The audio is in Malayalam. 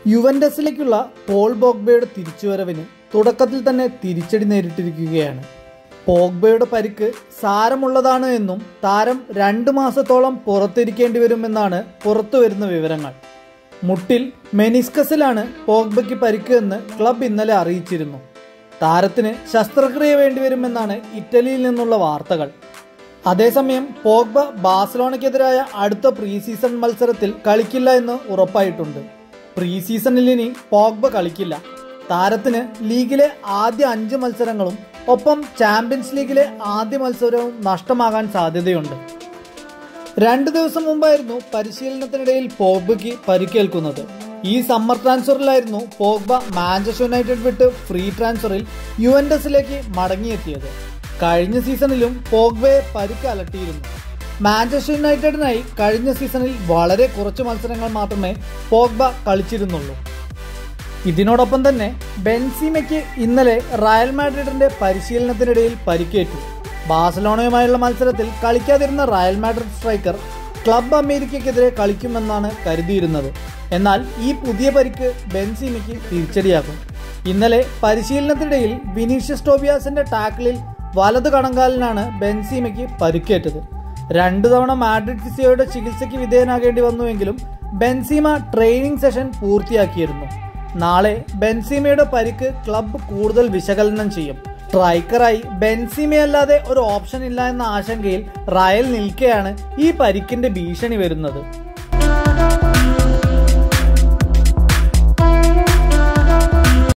യുവൻഡസിലേക്കുള്ള പോൾ ബോഗ്ബയുടെ തിരിച്ചുവരവിന് തുടക്കത്തിൽ തന്നെ തിരിച്ചടി നേരിട്ടിരിക്കുകയാണ് പോഗ്ബയുടെ പരിക്ക് സാരമുള്ളതാണ് എന്നും താരം രണ്ട് മാസത്തോളം പുറത്തിരിക്കേണ്ടി വരുമെന്നാണ് പുറത്തുവരുന്ന വിവരങ്ങൾ മുട്ടിൽ മെനിസ്കസിലാണ് പോഗ്ബയ്ക്ക് പരിക്ക് എന്ന് ക്ലബ് ഇന്നലെ അറിയിച്ചിരുന്നു താരത്തിന് ശസ്ത്രക്രിയ വേണ്ടിവരുമെന്നാണ് ഇറ്റലിയിൽ നിന്നുള്ള വാർത്തകൾ അതേസമയം പോഗ്ബ ബാഴ്സലോണയ്ക്കെതിരായ അടുത്ത പ്രീ സീസൺ മത്സരത്തിൽ കളിക്കില്ല എന്ന് ഉറപ്പായിട്ടുണ്ട് പ്രീ സീസണിൽ ഇനി പോഗ്ബ കളിക്കില്ല താരത്തിന് ലീഗിലെ ആദ്യ അഞ്ച് മത്സരങ്ങളും ഒപ്പം ചാമ്പ്യൻസ് ലീഗിലെ ആദ്യ മത്സരവും നഷ്ടമാകാൻ സാധ്യതയുണ്ട് രണ്ട് ദിവസം മുമ്പായിരുന്നു പരിശീലനത്തിനിടയിൽ പോഗ്ബയ്ക്ക് പരിക്കേൽക്കുന്നത് ഈ സമ്മർ ട്രാൻസ്ഫറിലായിരുന്നു പോഗ്ബ മാഞ്ചസ്റ്റർ യുണൈറ്റഡ് വിട്ട് ഫ്രീ ട്രാൻസ്ഫറിൽ യുവൻഡസിലേക്ക് മടങ്ങിയെത്തിയത് കഴിഞ്ഞ സീസണിലും പോഗ്ബയെ പരിക്ക് അലട്ടിയിരുന്നു മാഞ്ചസ്റ്റർ യുണൈറ്റഡിനായി കഴിഞ്ഞ സീസണിൽ വളരെ കുറച്ച് മത്സരങ്ങൾ മാത്രമേ പോഗ്ബ കളിച്ചിരുന്നുള്ളൂ ഇതിനോടൊപ്പം തന്നെ ബെൻസീമയ്ക്ക് ഇന്നലെ റയൽ മാഡ്രിഡിന്റെ പരിശീലനത്തിനിടയിൽ പരിക്കേറ്റു ബാഴ്സലോണയുമായുള്ള മത്സരത്തിൽ കളിക്കാതിരുന്ന റയൽ മാഡ്രിഡ് സ്ട്രൈക്കർ ക്ലബ് അമേരിക്കയ്ക്കെതിരെ കളിക്കുമെന്നാണ് കരുതിയിരുന്നത് എന്നാൽ ഈ പുതിയ പരിക്ക് ബെൻസീമയ്ക്ക് തിരിച്ചടിയാകും ഇന്നലെ പരിശീലനത്തിനിടയിൽ വിനീഷ്യസ് ടോബിയാസിന്റെ ടാക്കിളിൽ വലത് കണങ്കാലിനാണ് ബെൻസീമയ്ക്ക് പരിക്കേറ്റത് രണ്ടു തവണ മാഡ്രിഡ് ഫിസിയോയുടെ ചികിത്സയ്ക്ക് വിധേയനാകേണ്ടി വന്നുവെങ്കിലും ബെൻസീമ ട്രെയിനിങ് സെഷൻ പൂർത്തിയാക്കിയിരുന്നു നാളെ ബെൻസീമയുടെ പരിക്ക് ക്ലബ്ബ് കൂടുതൽ വിശകലനം ചെയ്യും സ്ട്രൈക്കറായി ബെൻസീമയല്ലാതെ ഒരു ഓപ്ഷൻ ഇല്ല എന്ന ആശങ്കയിൽ റയൽ നിൽക്കെയാണ് ഈ പരിക്കിന്റെ ഭീഷണി വരുന്നത്